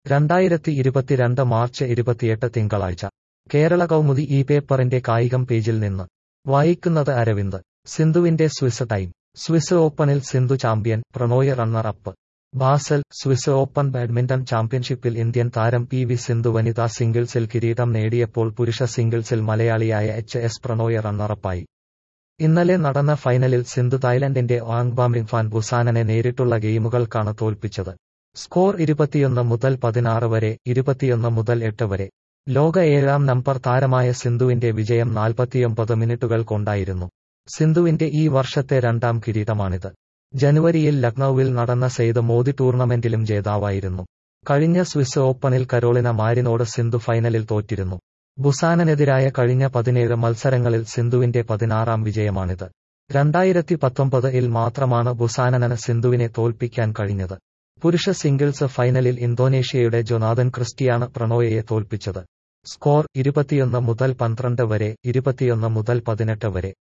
രണ്ടായിരത്തി ഇരുപത്തിരണ്ട് മാർച്ച് ഇരുപത്തിയെട്ട് തിങ്കളാഴ്ച കേരള കൗമുദി ഈ പേപ്പറിന്റെ കായികം പേജിൽ നിന്ന് വായിക്കുന്നത് അരവിന്ദ് സിന്ധുവിന്റെ സ്വിസ് ടൈം സ്വിസ് ഓപ്പണിൽ Sindhu champion Prannoy runner up Basel Swiss open badminton ചാമ്പ്യൻഷിപ്പിൽ ഇന്ത്യൻ താരം പി വി സിന്ധു വനിതാ സിംഗിൾസിൽ കിരീടം നേടിയപ്പോൾ പുരുഷ സിംഗിൾസിൽ മലയാളിയായ എച്ച് എസ് പ്രണോയ് റണ്ണറപ്പായി ഇന്നലെ നടന്ന ഫൈനലിൽ സിന്ധു തായ്ലൻഡിന്റെ ഓങ്ബാമിങ് ഫാൻ ബുസാനനെ നേരിട്ടുള്ള ഗെയിമുകൾക്കാണ് തോൽപ്പിച്ചത് സ്കോർ ഇരുപത്തിയൊന്ന് മുതൽ പതിനാറ് വരെ ഇരുപത്തിയൊന്ന് മുതൽ എട്ട് വരെ ലോക ഏഴാം നമ്പർ താരമായ സിന്ധുവിന്റെ വിജയം നാൽപ്പത്തിയൊമ്പത് മിനിറ്റുകൾ കൊണ്ടായിരുന്നു സിന്ധുവിന്റെ ഈ വർഷത്തെ രണ്ടാം കിരീടമാണിത് ജനുവരിയിൽ ലക്നൌവിൽ നടന്ന സെയ്ദ് മോദി ടൂർണമെന്റിലും ജേതാവായിരുന്നു കഴിഞ്ഞ സ്വിസ് ഓപ്പണിൽ കരോളിന മാരിനോട് സിന്ധു ഫൈനലിൽ തോറ്റിരുന്നു ബുസാനനെതിരായ കഴിഞ്ഞ പതിനേഴ് മത്സരങ്ങളിൽ സിന്ധുവിന്റെ പതിനാറാം വിജയമാണിത് രണ്ടായിരത്തി പത്തൊമ്പതിൽ മാത്രമാണ് ബുസാനന് സിന്ധുവിനെ തോൽപ്പിക്കാൻ കഴിഞ്ഞത് പുരുഷ സിംഗിൾസ് ഫൈനലിൽ ഇന്തോനേഷ്യയുടെ ജൊനാഥൻ ക്രിസ്റ്റിയാണ് പ്രണോയയെ തോൽപ്പിച്ചത് സ്കോർ ഇരുപത്തിയൊന്ന് മുതൽ പന്ത്രണ്ട് വരെ ഇരുപത്തിയൊന്ന് മുതൽ പതിനെട്ട് വരെ